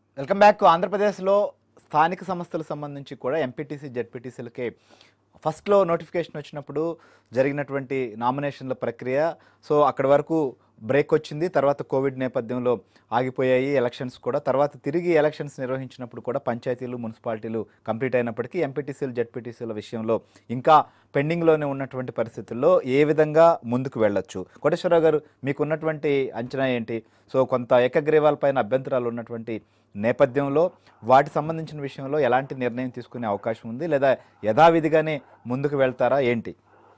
Welcome back ఆంధ్రప్రదేశ్లో స్థానిక సంస్థలకు సంబంధించి కూడా ఎంపీటీసీ జెడ్పీటీసీలకి ఫస్ట్లో నోటిఫికేషన్ వచ్చినప్పుడు జరిగినటువంటి నామినేషన్ల ప్రక్రియ సో అక్కడి వరకు బ్రేక్ వచ్చింది తర్వాత కోవిడ్ నేపథ్యంలో ఆగిపోయాయి ఎలక్షన్స్ కూడా తర్వాత తిరిగి ఎలక్షన్స్ నిర్వహించినప్పుడు కూడా పంచాయతీలు మున్సిపాలిటీలు కంప్లీట్ అయినప్పటికీ ఎంపీటీసీలు జెడ్పీటీసీల విషయంలో ఇంకా పెండింగ్లోనే ఉన్నటువంటి పరిస్థితుల్లో ఏ విధంగా ముందుకు వెళ్ళొచ్చు కోటేశ్వరరావు గారు మీకు ఉన్నటువంటి అంచనా ఏంటి సో కొంత ఏకగ్రీవాల పైన అభ్యంతరాలు ఉన్నటువంటి నేపథ్యంలో వాటి సంబంధించిన విషయంలో ఎలాంటి నిర్ణయం తీసుకునే అవకాశం ఉంది లేదా యథావిధిగానే ముందుకు వెళ్తారా ఏంటి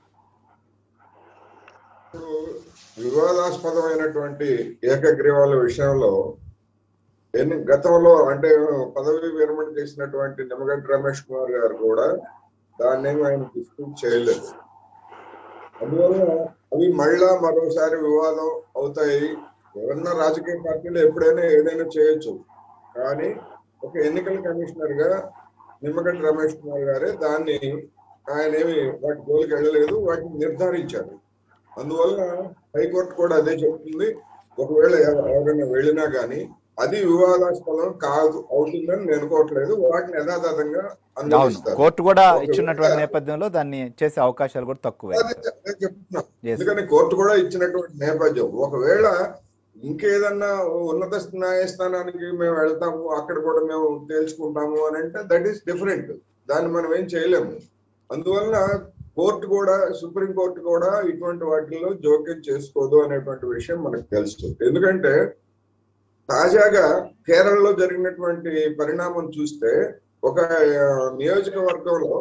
వివాదాస్పదమైనటువంటి ఏకగ్రీవాల విషయంలో ఎన్ని గతంలో అంటే పదవి విరమణ చేసినటువంటి నిమ్మగడ్డ రమేష్ కుమార్ గారు కూడా దాన్ని ఏమీ ఆయన డిస్ప్యూట్ చేయలేదు అందువల్ల అవి మళ్ళా మరోసారి వివాదం అవుతాయి ఎవరన్నా రాజకీయ పార్టీలు ఎప్పుడైనా ఏదైనా చేయొచ్చు కానీ ఒక ఎన్నికల కమిషనర్ గా నిమ్మగడ్డ రమేష్ కుమార్ గారే దాన్ని ఆయన ఏమి వాటి జోలికి వెళ్ళలేదు వాటిని నిర్ధారించారు అందువల్ల హైకోర్టు కూడా అదే చెప్తుంది ఒకవేళ ఎవ- ఎవరైనా వెళ్ళినా కానీ అది వివాదాస్పదం కాదు అవుతుందని నేను అనుకోవట్లేదు వాటిని యథాతథంగా అవును అనుమతిస్తారు కోర్టు కూడా ఒకవేళ- ఇచ్చినటువంటి నేపథ్యంలో దాన్ని చేసే అవకాశాలు కూడా తక్కువే అదే అదే చెప్తున్నా Yes. ఎందుకని కోర్టు కూడా ఇచ్చినటువంటి నేపథ్యం ఒకవేళ ఇంకేదన్నా ఉన్నత న్యాయస్థానానికి మేము వెళ్తాము అక్కడ కూడా మేము తేల్చుకుంటాము అని అంటే దట్ ఈస్ డిఫరెంట్ దాన్ని మనం ఏం చేయలేము అందువల్ల కోర్టు కూడా సుప్రీం కోర్టు కూడా ఇటువంటి వాటిల్లో జోక్యం చేసుకోదు అనేటువంటి విషయం మనకు తెలుసు ఎందుకంటే తాజాగా కేరళలో జరిగినటువంటి పరిణామం చూస్తే ఒక ఆ, నియోజకవర్గంలో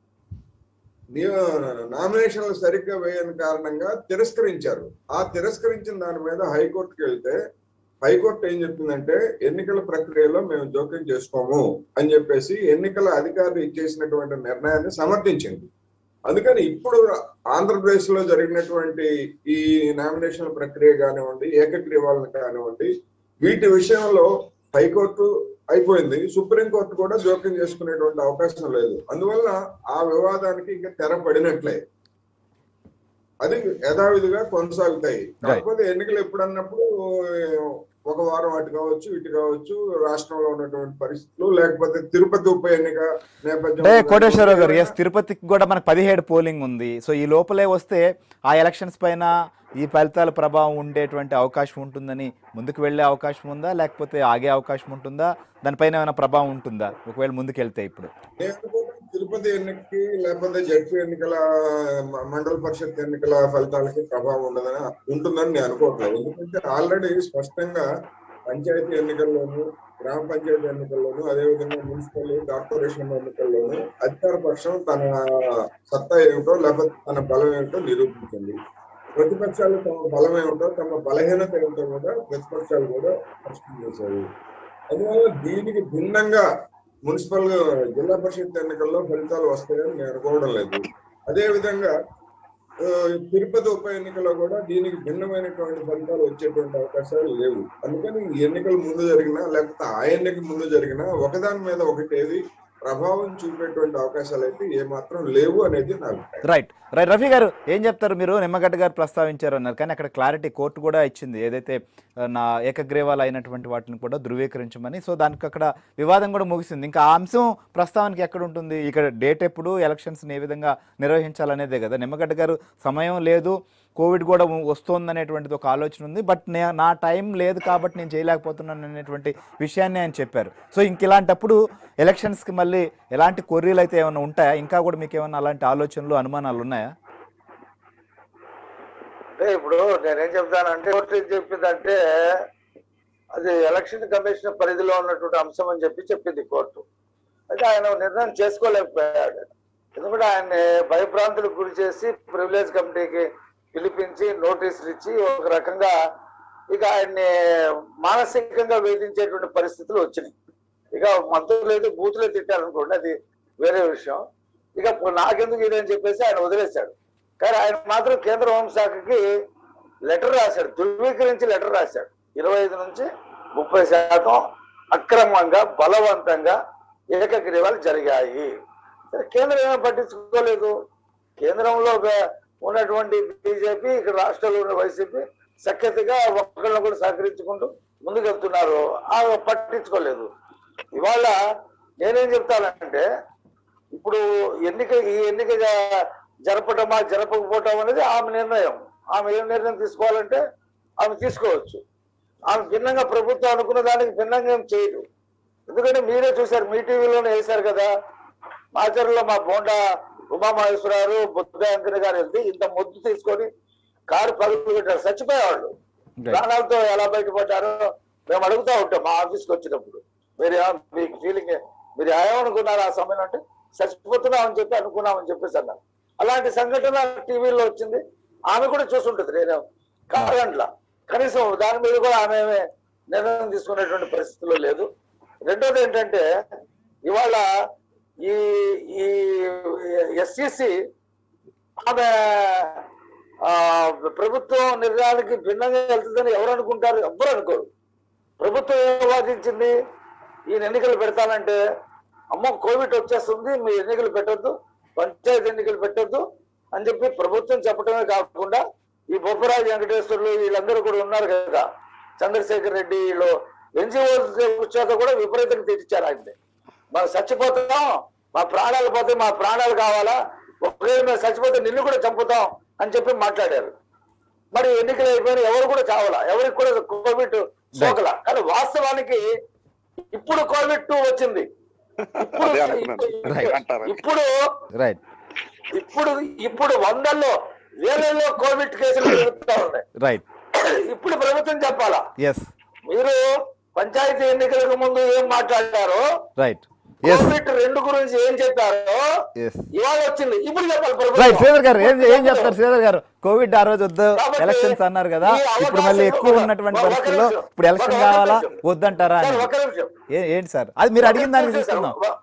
నియో- నామినేషన్లు సరిగ్గా వేయని కారణంగా తిరస్కరించారు ఆ తిరస్కరించిన దాని మీద హైకోర్టుకి వెళ్తే హైకోర్టు ఏం చెప్పిందంటే ఎన్నికల ప్రక్రియలో మేము జోక్యం చేసుకోము అని చెప్పేసి ఎన్నికల అధికారులు ఇచ్చేసినటువంటి నిర్ణయాన్ని సమర్థించింది అందుకని ఇప్పుడు ఆంధ్రప్రదేశ్ లో జరిగినటువంటి ఈ నామినేషన్ల ప్రక్రియ కానివ్వండి ఏకగ్రీవాలను కానివ్వండి వీటి విషయంలో హైకోర్టు అయిపోయింది సుప్రీంకోర్టు కూడా జోక్యం చేసుకునేటువంటి అవకాశం లేదు అందువల్ల ఆ వివాదానికి ఇంకా తెర పడినట్లే అది యథావిధిగా కొనసాగుతాయి కాకపోతే ఎన్నికలు ఎప్పుడన్నప్పుడు ఒక వారం అటు కావచ్చు ఇటు కావచ్చు రాష్ట్రంలో ఉన్నటువంటి పరిస్థితులు లేకపోతే తిరుపతి ఉప ఎన్నిక అంటే నేపథ్యంలో కోటేశ్వరరావు గారు ఎస్ తిరుపతికి కూడా మనకు పదిహేడు పోలింగ్ ఉంది సో ఈ లోపలే వస్తే ఆ ఎలక్షన్స్ పైన ఈ ఫలితాల ప్రభావం ఉండేటువంటి అవకాశం ఉంటుందని ముందుకు వెళ్ళే అవకాశం ఉందా లేకపోతే ఆగే అవకాశం ఉంటుందా దానిపైన ఏమైనా ప్రభావం ఉంటుందా ఒకవేళ ముందుకు వెళ్తే ఇప్పుడు నేను అనుకోవడం తిరుపతి ఎన్నికకి లేకపోతే జడ్పీ ఎన్నికల మ- మండల పరిషత్ ఎన్నికల ఫలితాలకి ప్రభావం ఉండదని ఉంటుందని నేను అనుకోవట్లేదు ఎందుకంటే ఆల్రెడీ స్పష్టంగా పంచాయతీ ఎన్నికల్లోనూ గ్రామ పంచాయతీ ఎన్నికల్లోనూ అదేవిధంగా మున్సిపల్ కార్పొరేషన్ ఎన్నికల్లోనూ అధికార పక్షం తన సత్తా ఏమిటో లేకపోతే తన బలం ఏమిటో నిరూపించింది ప్రతిపక్షాలు తమ బలం ఏమిటో తమ బలహీనత ఏమిటో కూడా ప్రతిపక్షాలు కూడా స్పష్టం చేశాయి అందువల్ల దీనికి భిన్నంగా మున్సిపల్ జిల్లా పరిషత్ ఎన్నికల్లో ఫలితాలు వస్తాయని నేను అనుకోవడం లేదు అదే విధంగా ఆ, తిరుపతి ఉప ఎన్నికలో కూడా దీనికి భిన్నమైనటువంటి ఫలితాలు వచ్చేటువంటి అవకాశాలు లేవు అందుకని ఈ ఎన్నికలు ముందు జరిగినా లేకపోతే ఆ ఎన్నిక ముందు జరిగినా ఒకదాని మీద ఒకటి ఏది ప్రభావం చూపేటువంటి అవకాశాలు అయితే ఏమాత్రం లేవు అనేది నా అభిప్రాయం రైట్ రైట్ రఫీ గారు ఏం చెప్తారు మీరు నిమ్మగడ్డ గారు ప్రస్తావించారు అన్నారు కానీ అక్కడ క్లారిటీ కోర్టు కూడా ఇచ్చింది ఏదైతే ఆ, నా ఏకగ్రీవాలు అయినటువంటి వాటిని కూడా ధృవీకరించమని సో దానికి అక్కడ వివాదం కూడా ముగిసింది ఇంకా ఆ అంశం ప్రస్తావనకి ఎక్కడ ఉంటుంది ఇక్కడ డేట్ ఎప్పుడు ఎలక్షన్స్ ఏ విధంగా నిర్వహించాలనేదే కదా నిమ్మగడ్డ గారు సమయం లేదు కోవిడ్ కూడా వస్తుంది అనేటువంటిది ఒక ఆలోచన ఉంది బట్ నే నా టైం లేదు కాబట్టి నేను చేయలేకపోతున్నాను అనేటువంటి విషయాన్ని ఆయన చెప్పారు సో ఇంక ఇలాంటప్పుడు ఎలక్షన్స్కి మళ్ళీ ఎలాంటి కొర్రీలు అయితే ఏమైనా ఉంటాయా ఇంకా కూడా మీకు ఏమైనా అలాంటి ఆలోచనలు అనుమానాలు ఉన్నాయా అంటే ఇప్పుడు నేనేం చెప్తానంటే కోర్టు ఏం చెప్పిందంటే అది ఎలక్షన్ కమిషన్ పరిధిలో ఉన్నటువంటి అంశం అని చెప్పి చెప్పింది కోర్టు అయితే ఆయన నిర్ణయం చేసుకోలేకపోయాడు ఎందుకంటే ఆయన్ని భయభ్రాంతులకు గురి చేసి ప్రివిలేజ్ కమిటీకి పిలిపించి నోటీసులు ఇచ్చి ఒక రకంగా ఇక ఆయన్ని మానసికంగా వేధించేటువంటి పరిస్థితులు వచ్చినాయి ఇక మంత్రులు అయితే బూతులే తిట్టారనుకోండి అది వేరే విషయం ఇక నాకెందుకు ఇదని చెప్పేసి ఆయన వదిలేశాడు కానీ ఆయన మాత్రం కేంద్ర హోంశాఖకి లెటర్ రాశాడు ధృవీకరించి లెటర్ రాశాడు ఇరవై ఐదు నుంచి ముప్పై శాతం అక్రమంగా బలవంతంగా ఏకగ్రీవాలు జరిగాయి సరే, కేంద్రం ఏమీ పట్టించుకోలేదు కేంద్రంలో బ- ఉన్నటువంటి బీజేపీ ఇక్కడ రాష్ట్రంలో ఉన్న వైసీపీ సఖ్యతగా ఒకళ్ళని కూడా సహకరించుకుంటూ ముందుకెళ్తున్నారు ఆ పట్టించుకోలేదు ఇవాళ నేనేం చెప్తానంటే ఇప్పుడు ఎన్నిక ఈ ఎన్నిక జ- జరపటమా జరపకపోవటం అనేది ఆమె నిర్ణయం ఆమె ఏం నిర్ణయం తీసుకోవాలంటే ఆమె తీసుకోవచ్చు ఆమె భిన్నంగా ప్రభుత్వం అనుకున్న దానికి భిన్నంగా ఏం చేయదు ఎందుకంటే మీరే చూశారు మీ టీవీలోనే వేశారు కదా మాచర్లో మా బోండా ఉమామహేశ్వరరావు బుద్ధ వెంకట గారు వెళ్తే ఇంత ముద్దు తీసుకొని కారు పరుగులు పెట్టారు చచ్చిపోయేవాళ్ళు Right. ప్రాణాలతో ఎలా బయటపడ్డారో మేము అడుగుతా ఉంటాం మా ఆఫీస్కి వచ్చినప్పుడు మీరు ఏమ- మీకు ఫీలింగ్ మీరు ఏమనుకున్నారు ఆ సమయంలో అంటే చచ్చిపోతున్నామని చెప్పి అనుకున్నామని చెప్పేసి అన్నారు అలాంటి సంఘటన టీవీలో వచ్చింది ఆమె కూడా చూసుంటుంది నేను కాదంట్లా కనీసం దాని మీద కూడా ఆమె ఏమీ నిర్ణయం తీసుకునేటువంటి పరిస్థితిలో లేదు రెండోది ఏంటంటే ఇవాళ ఈ ఈ ఎస్సిసి ఆమె ఆ, ప్రభుత్వం నిర్ణయానికి భిన్నంగా వెళ్తుందని ఎవరు అనుకుంటారు ఎవ్వరు అనుకోరు ప్రభుత్వం ఏం వాదించింది ఈయన ఎన్నికలు పెడతానంటే అమ్మో కోవిడ్ వచ్చేస్తుంది మీ ఎన్నికలు పెట్టొద్దు పంచాయతీ ఎన్నికలు పెట్టొద్దు అని చెప్పి ప్రభుత్వం చెప్పడమే కాకుండా ఈ బొప్పరాజు వెంకటేశ్వర్లు వీళ్ళందరూ కూడా ఉన్నారు కదా చంద్రశేఖర్ రెడ్డి వీళ్ళు ఎన్జిఓ చేత కూడా విపరీతంగా తెచ్చారు ఆయన్ని మనం చచ్చిపోతాం మా ప్రాణాలు పోతే మా ప్రాణాలు కావాలా ఒకవేళ మేము చచ్చిపోతే నిన్ను కూడా చంపుతాం అని చెప్పి మాట్లాడారు మరి ఎన్నికలు అయిపోయిన ఎవరు కూడా చావాలా ఎవరికి కూడా కోవిడ్ సోకల కానీ వాస్తవానికి ఇప్పుడు కోవిడ్ టూ వచ్చింది ఇప్పుడు అదే అనుకున్నాను Right. అంటారు ఇప్పుడు రైట్ ఇప్పుడు ఇప్పుడు వందల్లో వేలల్లో కోవిడ్ కేసులు పెరుగుతా ఉన్నాయి రైట్ ఇప్పుడు ప్రభుత్వం చెప్పాలా ఎస్ మీరు పంచాయతీ ఎన్నికలకు ముందు ఏం మాట్లాడారో రైట్ ఎస్ కోవిడ్ రెండు గురించి ఏం చెప్పారో ఎస్ ఇవాళ వచ్చింది ఇప్పుడు చెప్పాలి రైట్ ప్రభుత్వం శ్రీధర్ గారు ఏం ఏం చెప్తారు శ్రీధర్ గారు కోవిడ్ ఆ రోజు వద్దు కాబట్టి ఎలక్షన్స్ అన్నారు కదా ఈ అవకాశం ఇప్పుడు మళ్ళీ ఎక్కువ ఒక- ఉన్నటువంటి ఒక పరిస్థితుల్లో నిమిషం. ఇప్పుడు ఎలక్షన్ ఒక- ఒక కావాలా నిమిషం. వద్దంటారా అని సార్, ఒక్క నిమిషం ఏ- ఏంటి సార్ అది మీరు అడిగిన దానికి ఒక్క నిమిషం తీసుకుందాం సార్.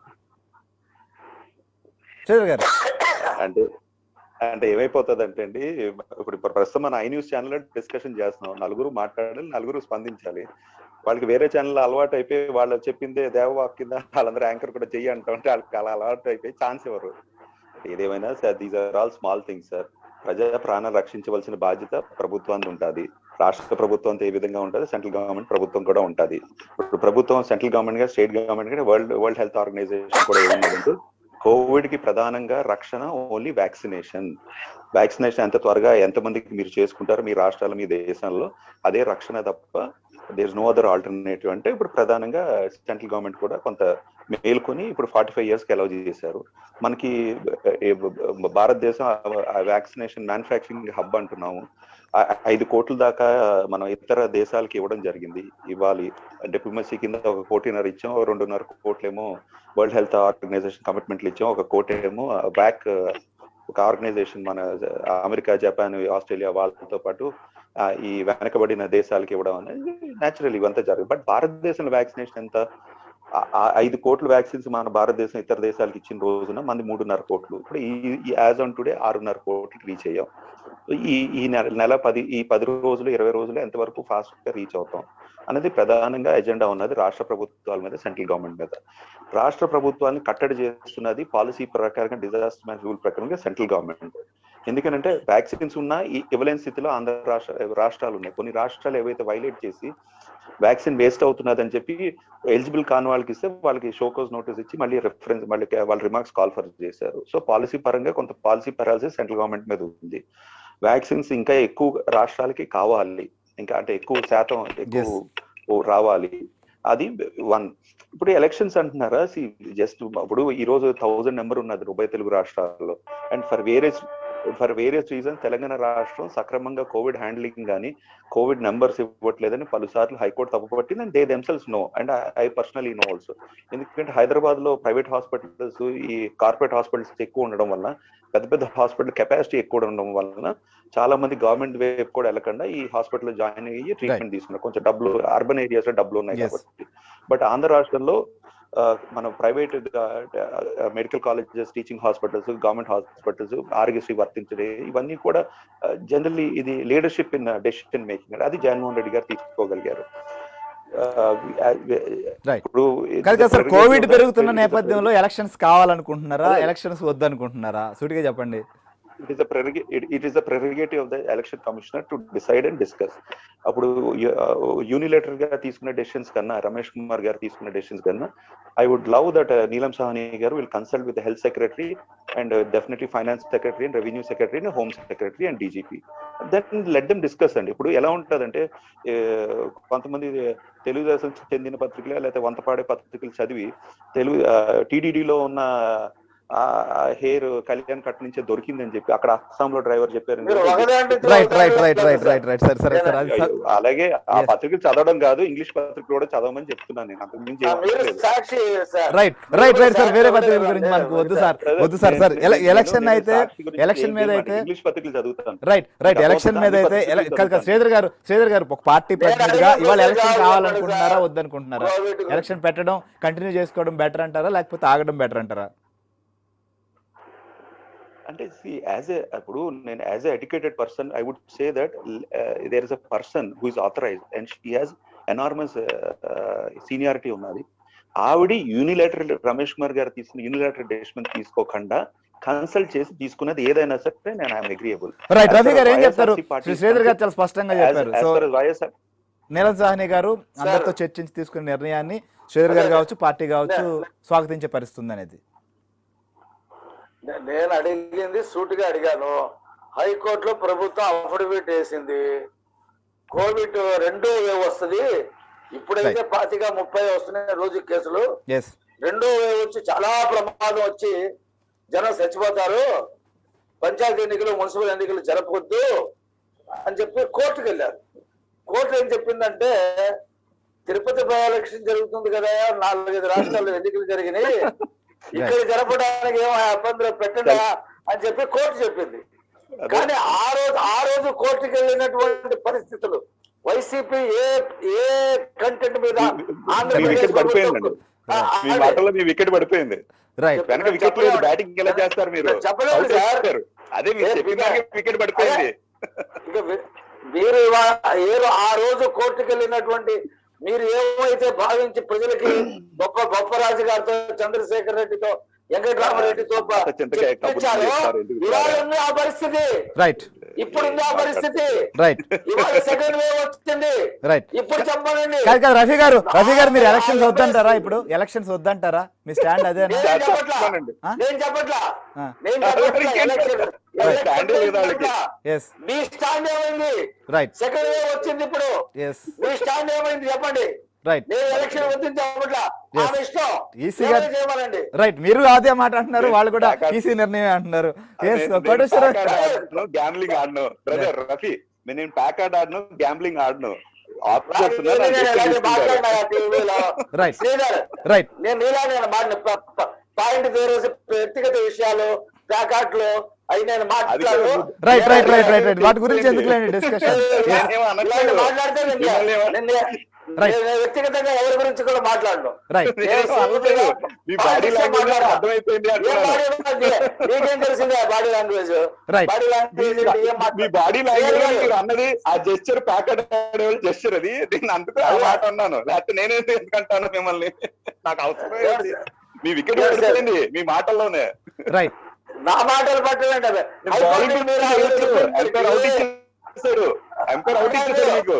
శ్రీధర్ గారు అంటే అంటే ఏమైపోతుంది అంటే అండి ఇప్పుడు ఇప్పుడు ప్రస్తుతం మన ఐ న్యూస్ ఛానల్ డిస్కషన్ చేస్తున్నాం నలుగురు మాట్లాడాలి నలుగురు స్పందించాలి వాళ్ళకి వేరే ఛానల్ అలవాటు అయిపోయి వాళ్ళు చెప్పిందే దేవవాక్ కింద వాళ్ళందరూ యాంకర్ కూడా చెయ్యి అంటా ఉంటే వాళ్ళకి అలా అలవాటు అయిపోయి ఛాన్స్ ఇవ్వరు ఏదేమైనా sir these are all small things sir ప్రజా ప్రాణాలు రక్షించవలసిన బాధ్యత ప్రభుత్వానికి ఉంటుంది రాష్ట్ర ప్రభుత్వంతో ఏ విధంగా ఉంటుంది సెంట్రల్ గవర్నమెంట్ ప్రభుత్వం కూడా ఉంటుంది ఇప్పుడు ప్రభుత్వం సెంట్రల్ గవర్నమెంట్ గా స్టేట్ గవర్నమెంట్ గా వరల్డ్ వరల్డ్ హెల్త్ ఆర్గనైజేషన్ కూడా ఏమున్నదంటే కోవిడ్ కి ప్రధానంగా రక్షణ ఓన్లీ వ్యాక్సినేషన్ వ్యాక్సినేషన్ ఎంత త్వరగా ఎంత మందికి మీరు చేసుకుంటారో మీ రాష్ట్రాలు మీ దేశంలో అదే రక్షణ తప్ప దేర్ నో అదర్ ఆల్టర్నేటివ్ అంటే ఇప్పుడు ప్రధానంగా సెంట్రల్ గవర్నమెంట్ కూడా కొంత మేల్కొని ఇప్పుడు ఫార్టీ ఫైవ్ ఇయర్స్ కి అలౌ చేశారు మనకి ఏ, భారతదేశం వ్యాక్సినేషన్ మ్యానుఫ్యాక్చరింగ్ హబ్ అంటున్నాము ఆ- ఐదు కోట్ల దాకా మనం ఇతర దేశాలకి ఇవ్వడం జరిగింది ఇవ్వాలి డిప్లొమసీ కింద ఒక కోటిన్నర ఇచ్చాం ఒక రెండున్నర కోట్లేమో వరల్డ్ హెల్త్ ఆర్గనైజేషన్ కమిట్మెంట్లు ఇచ్చాం ఒక కోటేమో బ్యాక్ ఒక ఆర్గనైజేషన్ మన అమెరికా జపాన్ ఆస్ట్రేలియా వాళ్ళతో పాటు ఆ, ఈ వెనకబడిన దేశాలకి ఇవ్వడం అనేది న్యాచురల్ ఇవంతా జరగదు బట్ భారతదేశంలో వ్యాక్సినేషన్ ఎంత ఆ- ఆ ఐదు కోట్ల వ్యాక్సిన్స్ మన భారతదేశం ఇతర దేశాలకు ఇచ్చిన రోజున మంది మూడున్నర కోట్లు ఇప్పుడు ఈ యాజ్ ఆన్ టుడే ఆరున్నర కోట్లు రీచ్ అయ్యాం ఈ ఈ నెల నెల పది ఈ పది రోజులు ఇరవై రోజులు ఎంతవరకు ఫాస్ట్ గా రీచ్ అవుతాం అనేది ప్రధానంగా ఎజెండా ఉన్నది రాష్ట్ర ప్రభుత్వాల మీద సెంట్రల్ గవర్నమెంట్ మీద రాష్ట్ర ప్రభుత్వాన్ని కట్టడి చేస్తున్నది పాలసీ ప్రకారంగా డిజాస్టర్ మేనేజ్ రూల్ ప్రకారంగా సెంట్రల్ గవర్నమెంట్ ఎందుకంటే వ్యాక్సిన్స్ ఉన్న ఈ ఇవ్వలేని స్థితిలో ఆంధ్ర రాష్ట్ర రాష్ట్రాలు ఉన్నాయి కొన్ని రాష్ట్రాలు ఏవైతే వైలేట్ చేసి వ్యాక్సిన్ వేస్ట్ అవుతున్నదని చెప్పి ఎలిజిబుల్ కాని వాళ్ళకి ఇస్తే వాళ్ళకి షోకోస్ నోటీస్ ఇచ్చి మళ్ళీ రెఫరెన్స్ మళ్ళీ వాళ్ళ రిమార్క్స్ కాల్ ఫర్ చేశారు సో పాలసీ పరంగా కొంత పాలసీ పెరాలసిస్ సెంట్రల్ గవర్నమెంట్ మీద ఉంది వ్యాక్సిన్స్ ఇంకా ఎక్కువ రాష్ట్రాలకి కావాలి ఇంకా అంటే ఎక్కువ శాతం ఎక్కువ రావాలి అది వన్ ఇప్పుడు ఎలక్షన్స్ అంటున్నారా జస్ట్ ఇప్పుడు ఈ రోజు థౌజండ్ నెంబర్ ఉన్నది ఉభయ తెలుగు రాష్ట్రాల్లో and for various for various reason Telangana రాష్ట్రం సక్రమంగా కోవిడ్ హ్యాండ్లింగ్ కానీ కోవిడ్ నెంబర్స్ ఇవ్వట్లేదని పలుసార్లు హైకోర్టు తప్పుపట్టింది and they themselves know and I personally know also ఎందుకంటే హైదరాబాద్ లో ప్రైవేట్ హాస్పిటల్స్ ఈ కార్పొరేట్ హాస్పిటల్స్ ఎక్కువ ఉండడం వల్ల పెద్ద పెద్ద హాస్పిటల్ కెపాసిటీ ఎక్కువ ఉండడం వలన చాలా మంది గవర్నమెంట్ వైపు కూడా వెళ్ళకుండా ఈ హాస్పిటల్ జాయిన్ అయ్యి ట్రీట్మెంట్ తీసుకున్నారు కొంచెం డబ్బులు అర్బన్ ఏరియాస్ లో డబ్బులు ఉన్నాయి Yes. కాబట్టి బట్ ఆంధ్ర రాష్ట్రంలో ఆ, మన private medical colleges teaching hospitals government hospitals Aarogyasri వర్తించడే ఇవన్నీ కూడా జనరల్లీ ఇది లీడర్షిప్ ఇన్ డెసిషన్ మేకింగ్ అది జగన్మోహన్ రెడ్డి గారు తీసుకోగలిగారు ఆ, Right. ఇప్పుడు కాదు కదా సార్ కోవిడ్ పెరుగుతున్న నేపథ్యంలో ఎలక్షన్స్ కావాలనుకుంటున్నారా ఎలక్షన్స్ వద్దనుకుంటున్నారా సూటిగా చెప్పండి it is it is the prerogative of the election commissioner to decide and discuss అప్పుడు యూనిలేటర్ గా తీసుకున్న డెసిషన్స్ కన్నా రమేష్ కుమార్ గారు తీసుకున్న డెసిషన్స్ కన్నా I would love that Neelam Sawhney గారు will consult with health secretary and definitely finance secretary and revenue secretary and home secretary and DGP then let them discuss అండి ఇప్పుడు ఎలా ఉంటుందంటే ఏ, కొంతమంది తెలుగుదేశం చెందిన పత్రికలు లేకపోతే వంతపాడే పత్రికలు చదివి తెలుగు టీడీడీలో ఉన్న హెయిర్ కళ్యాణ్ కట్ నుంచే దొరికిందని చెప్పి అక్కడ అస్సాంలో డ్రైవర్ చెప్పారు మీరు ఒకదాంటి right right right right right right సరే సరే సరే అది అయ్యో, సార్ అలాగే ఆ Yes. పత్రికలు చదవడం కాదు ఇంగ్లీష్ పత్రికలు కూడా చదవమని చెప్తున్నాను నేను అంతకు మించి ఏం మీరు అనట్లేదు. Sakshi sir right right right sir వేరే పత్రికల గురించి మనకు వద్దు సార్ వద్దు సార్ సార్ నేను- నేను- ఎలక్షన్ నేను అయితే సాక్షి గురించి ఎలక్షన్ ఏం మీద చేయను, అయితే ఇంగ్లీష్ పత్రికలు చదువుతాను రైట్ రైట్ ఇంకా ఎలక్షన్ మీద పోతే అయితే దాన్ని ఎల- పత్రికలు కాదు కాదు, శ్రీధర్ గారు శ్రీధర్ గారు ఒక పార్టీ నేను ప్రతినిధిగా అడిగిన ఇవాళ ప్రశ్న ఎలక్షన్ కావాలి కావాలనుకుంటున్నారా సార్. వద్దనుకుంటున్నారా కోవిడ్ గురించి. ఎలక్షన్ పెట్టడం కంటిన్యూ చేసుకోవడం బెటర్ అంటారా లేకపోతే ఆగడం బెటర్ అంటారా అంటే యాజ్ ఏ ఇప్పుడు నేను as a educated person I would say that there is a person who is authorized and she has enormous seniority ఉన్నది ఆవిడ యూనిలేటర్ రమేష్ కుమార్ గారు తీసుకున్న యూనిలేటర్ డెసిషన్ తీసుకోకుండా కన్సల్ట్ చేసి తీసుకున్నది ఏదైనా సరే నేను I'm agreeable right As Ravi per గారు ఏం YSRC చెప్తారు party శ్రీ శ్రీధర్ గారు చాలా స్పష్టంగా చెప్పారు సో వైఎస్ఆర్ నీలం సాహ్ని గారు అందరితో చర్చించి తీసుకున్న నిర్ణయాన్ని శ్రీధర్ గారు కావచ్చు పార్టీ కావచ్చు స్వాగతించే పరిస్థితి ఉంది అనేది నే- నేను అడిగింది సూటిగా అడిగాను హైకోర్టులో ప్రభుత్వం అఫిడవిట్ వేసింది కోవిడ్ రెండో వేవ్ వస్తుంది ఇప్పుడైతే పాతిగా ముప్పై వస్తున్నాయి రోజు కేసులు ఎస్ రెండో వేవ్ వచ్చి చాలా ప్రమాదం వచ్చి జనం చచ్చిపోతారు పంచాయతీ ఎన్నికలు మున్సిపల్ ఎన్నికలు జరపవద్దు అని చెప్పి కోర్టుకు వెళ్ళారు కోర్టు ఏం చెప్పిందంటే తిరుపతి బై ఎలక్షన్ జరుగుతుంది కదా నాలుగైదు రాష్ట్రాల్లో ఎన్నికలు జరిగినాయి ఇక్కడ జరపడానికి ఏమో ఇబ్బందులు పెట్టండి అని చెప్పి కోర్టు చెప్పింది కానీ ఆ రోజు ఆ రోజు కోర్టుకి వెళ్ళినటువంటి పరిస్థితులు వైసీపీ ఏ ఏ కంటెంట్ మీద మీ ఆంధ్రప్రదేశ్ వికెట్ పడిపోయిందండి ప్రభుత్వం- ఆ, మీ అదే. మాటల్లో మీ వికెట్ పడిపోయింది రైట్ వెనక వికెట్ లేదు బ్యాటింగ్ ఎలా చేస్తారు మీరు చెప్పలేదు Out సార్. చేస్తారు. అదే మీరు ఏ చెప్పిన వికెట్? వికెట్ పడిపోయింది ఇక వీ- మీరు ఇవా- ఏదో ఆ రోజు కోర్టుకు వెళ్ళినటువంటి మీరు ఏమైతే భావించి ప్రజలకి గొప్ప గొప్ప రాజు గారితో చంద్రశేఖర్ రెడ్డితో వెంకటరామరెడ్డితో ప- అంత చింతకాయ కబుర్లు తెచ్చారో చెప్తారు ఎందుకు ఇవాళ సార్? ఉంది ఆ పరిస్థితి రైట్ ఇప్పుడు ఉంది ఆ పరిస్థితి రైట్ ఇవాళ సెకండ్ వేవ్ వచ్చింది రైట్ ఇప్పుడు చెప్పనండి కాదు కాదు రఫీ గారు రఫీ గారు మీరు ఎలక్షన్స్ వద్దంటారా ఇప్పుడు ఎలక్షన్స్ వద్దంటారా మీ స్టాండ్ అదేనా నేను చెప్పట్లా చెప్తానండి. ఆ? నేను చెప్పట్లా ఆ. నేను చెప్పట్లా ఎలక్షన్ Right. స్టాండ్ లేదు వాళ్ళకి. ఎస్ మీ స్టాండ్ ఏమైంది రైట్ సెకండ్ వేవ్ వచ్చింది ఇప్పుడు ఎస్ మీ స్టాండ్ ఏమైంది చెప్పండి రైట్ నేను ఎలక్షన్ వద్దని చెప్పట్లా Yes. ఆమె ఇష్టం ఈసీ గారు- ఏమైనా చేయమనండి రైట్ మీరు అదే మాట అంటున్నారు వాళ్ళు కూడా ఈసీ నిర్ణయం అంటున్నారు ఎస్ కోటేశ్వర గ్యాంబ్లింగ్ ఆడను బ్రదర్ రఫీ నేను ప్యాక్ ఆడ్ ఆడను గ్యాంబ్లింగ్ ఆడను రాజు ఆప్షన్ నేను ఇలాగే మాట్లాడినా టీవీలో. Right. శ్రీధర్ రైట్ నేను నీలాగే మాడిన పాయింట్ వేరేసి వ్యక్తిగత విషయాలు ప్యాకాట్లు అవి నేను మాట్లాడు right right right right right వాటి గురించి ఎందుకులేండి డిస్కషన్ ఇలాంటి మాట్లాడితే నేను- మిమ్మల్ని ఏమ- నేను- Right. నేను వ్యక్తిగతంగా ఎవరి గురించి కూడా మాట్లాడను రైట్ నేనేం అనలేదు. మీ బాడీ లాంగ్వేజ్ అర్థమైపోయింది ఏం అంటున్నాను బాడీ లాంగ్వేజ్ నీకేం తెలిసిందే body language Right. Body language మీ- అంటే ఏం మీ మాట్లాడ- బాడీ లాంగ్వేజ్ లేదు, లేదు. మీరు అన్నది ఆ జెస్చర్ ప్యాకెట్ జెస్చర్ అది నేను అందుకు ఆ మాట అన్నాను లేకపోతే నేనే ఎందుకంటాను మిమ్మల్ని నాకు అవసరం ఏంటి? మీ వికెట్ Yes, sir. పడిపోయింది మీ మాటల్లోనే రైట్ నా మాటలు పట్టలేండి అవి బౌలింగ్ హైకోర్టు మీరు ఆ రోజు ఎంపైర్ అవుట్ ఇచ్చేసాడు ఎంపైర్ అవుట్ ఇచ్చేసాడు మీకు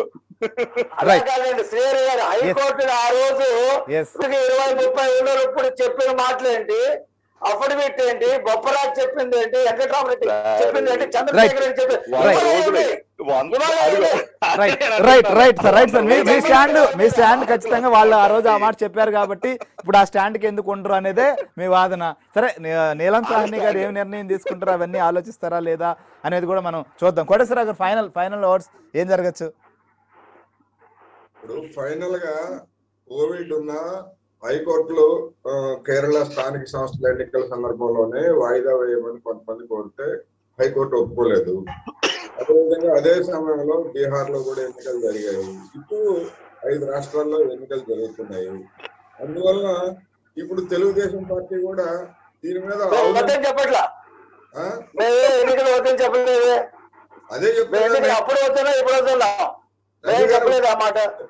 అలా Right. కాదండి శ్రీహరి గారు హైకోర్టు ఆ రోజు Yes. ఇప్పటికి ఇరవై ముప్పై ఏళ్ళు ఇప్పుడు చెప్పిన మాటలు ఏంటి అఫిడవిట్ ఏంటి బొప్పరాజు చెప్పింది ఏంటి వెంకటరామరెడ్డి చెప్పింది ఏంటి చంద్రశేఖర్ రెడ్డి చెప్పింది వంద ఇవాళ రోజులు ఏంటి? వంద ఇవాళ అదిగో. ఏంటి? Right right right sir right sir మీ మీ స్టాండ్ మీ స్టాండ్ ఖచ్చితంగా వాళ్ళు ఆ రోజు ఆ మాట చెప్పారు కాబట్టి ఇప్పుడు ఆ స్టాండ్ కి ఎందుకు ఉండరు అనేదే మీ వాదన సరే నీ- నీలం సాహ్ని గారు ఏం నిర్ణయం తీసుకుంటారో అవన్నీ ఆలోచిస్తారా లేదా అనేది కూడా మనం చూద్దాం కోటేశ్వర గారు ఫైనల్ ఫైనల్ ఓవర్స్ ఏం జరగచ్చు ఇప్పుడు ఫైనల్ గా కోవిడ్ ఉన్న హైకోర్టులో ఆ, కేరళ స్థానిక సంస్థల ఎన్నికల సందర్భంలోనే వాయిదా వేయమని కొంతమంది కోరితే హైకోర్టు ఒప్పుకోలేదు అదేవిధంగా అదే సమయంలో బీహార్ లో కూడా ఎన్నికలు జరిగాయి ఇప్పుడు ఐదు రాష్ట్రాల్లో ఎన్నికలు జరుగుతున్నాయి అందువలన ఇప్పుడు తెలుగుదేశం పార్టీ కూడా దీని మీద మేము అవును- వద్దని చెప్పట్లా ఆ? మేము ఏ ఎన్నికలు వద్దని చెప్పలేదు అదే మేము ఎన్నికలు చెప్తున్నా అప్పుడు వద్దున్నా ఇప్పుడు వద్దున్నాం మేము చెప్పలేదు ఆ మాట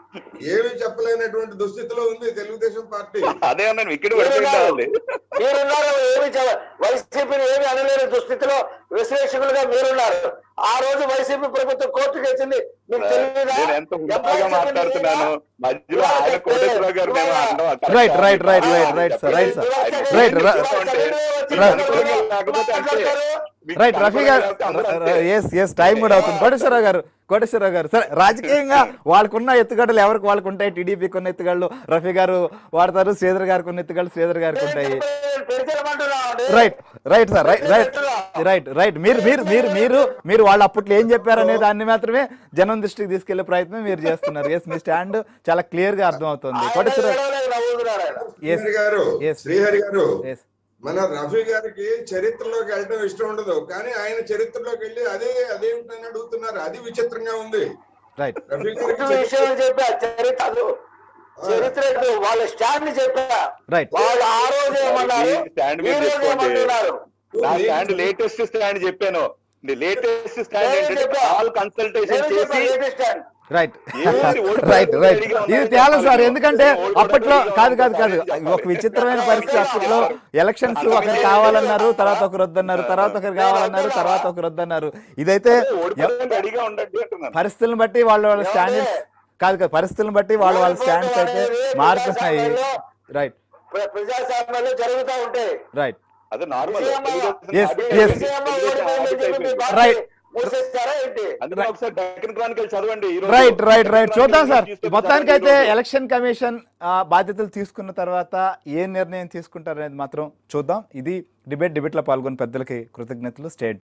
ఏమీ చెప్పలేనటువంటి దుస్థితిలో ఉంది తెలుగుదేశం పార్టీ అదే అన్నాను ఇక్కడ పడిపోయింది మీరున్నారు ఏమి చ- వైసీపీని ఏమి అనలేని దుస్థితిలో విశ్లేషకులుగా మీరున్నారు ఆ రోజు వైసీపీ ప్రభుత్వం కోర్టుకు వచ్చింది మీకు తెలియదా నేను ఎంత హుందాగా మాట్లాడుతున్నాను మధ్యలో ఆయన కోటేశ్వరరావు గారు మేము అనడం correct Right, right, right, కాదు. right, right, sir, right, sir. ఆయన Right, ఏం right. చెప్తా ఉంటే, మీకు Right. అనుకూలంగా లేకపోతే అంతే. మీకు రైట్ రఫీ గారు అనుకూలంగా లేకపోతే అంతే. ఎస్ ఎస్ టైం కూడా అవుతుంది కోటేశ్వరరావు గారు కోటేశ్వరరావు గారు సరే రాజకీయంగా వాళ్ళకున్న ఎత్తుగడలు ఎవరికి వాళ్ళకు ఉంటాయి టీడీపీకి ఉన్న ఎత్తుగడలు రఫీ గారు వాడతారు శ్రీధర్ గారికి ఉన్న ఎత్తుగడలు శ్రీధర్ గారికి ఉంటాయి right right sir right right right right మీరు మీరు మీరు మీరు మీరు వాళ్ళు అప్పట్లో ఏం చెప్పారనే దాన్ని మాత్రమే జనం దృష్టికి తీసుకెళ్లే ప్రయత్నం మీరు చేస్తున్నారు ఎస్ మీ స్టాండ్ చాలా క్లియర్ గా అర్థం అవుతుంది కోటేశ్వరరావు Yes. శ్రీహరి గారు Yes. శ్రీహరి గారు ఎస్ మన రఫీ గారికి చరిత్రలోకి వెళ్ళడం ఇష్టం ఉండదు కానీ ఆయన చరిత్రలోకి వెళ్ళి అదే అదేమిటని అడుగుతున్నారు అది విచిత్రంగా ఉంది రైట్ రఫీ గారికి విషయం చెప్పా చరిత్ర అది చరిత్ర ఏంటో వాళ్ళ స్టాండ్ చెప్పా రైట్ వాళ్ళు ఆ రోజు ఏమన్నారు మీ స్టాండ్ ఈ మీరు రోజు చెప్పుకోండి. ఏమంటున్నారు నా స్టాండ్ లేటెస్ట్ స్టాండ్ చెప్పాను లేటెస్ట్ స్టాండ్ నేను ఏంటంటే చెప్పా. ఆల్ కన్సల్టేషన్ నేను చెప్పా చేసి లేటెస్ట్ స్టాండ్ రైట్ ఏముంది? ఓల్డ్ రైట్ బ్రదర్ రైట్ రెడీగా ఇది ఉన్నారు. తేలా సార్ ఎందుకంటే ఓల్డ్ అప్పట్లో బ్రదర్ కాదు కాదు రెడీగా కాదు ఉన్నారు. ఒక విచిత్రమైన పరిస్థితి అప్పట్లో ఎలక్షన్స్ ఒకరు కావాలన్నారు తర్వాత ఒకరు వద్దన్నారు తర్వాత ఒకరు కావాలన్నారు తర్వాత ఒకరు వద్దన్నారు ఇదైతే ఓల్డ్ ఎ- బ్రదర్ రెడీగా ఉండండి అంటున్నాను పరిస్థితులను బట్టి వాళ్ళ వాళ్ళ స్టాండర్డ్స్ కాదు కాదు పరిస్థితులను బట్టి వాళ్ళ వాళ్ళ స్టాండ్స్ అయితే మారుతున్నాయి రైట్ ప్ర- ప్రజాస్వామ్యంలో జరుగుతూ ఉంటాయి రైట్ అదే నార్మల్ Yes, yes. Right. మూసేస్తారా ఏంటి అందుకే ఒకసారి డెక్కన్ క్రానికల్ చదవండి ఈ రోజు. రైట్ రైట్ రైట్ డెక్కన్ చూద్దాం సార్ క్రానికల్ తీసుకొని మొత్తానికైతే చదవండి ఈ రోజు. ఎలక్షన్ కమిషన్ ఆ, బాధ్యతలు తీసుకున్న తర్వాత ఏ నిర్ణయం తీసుకుంటారనేది మాత్రం చూద్దాం ఇది డిబేట్ డిబేట్లో పాల్గొన్న పెద్దలకి కృతజ్ఞతలు స్టేట్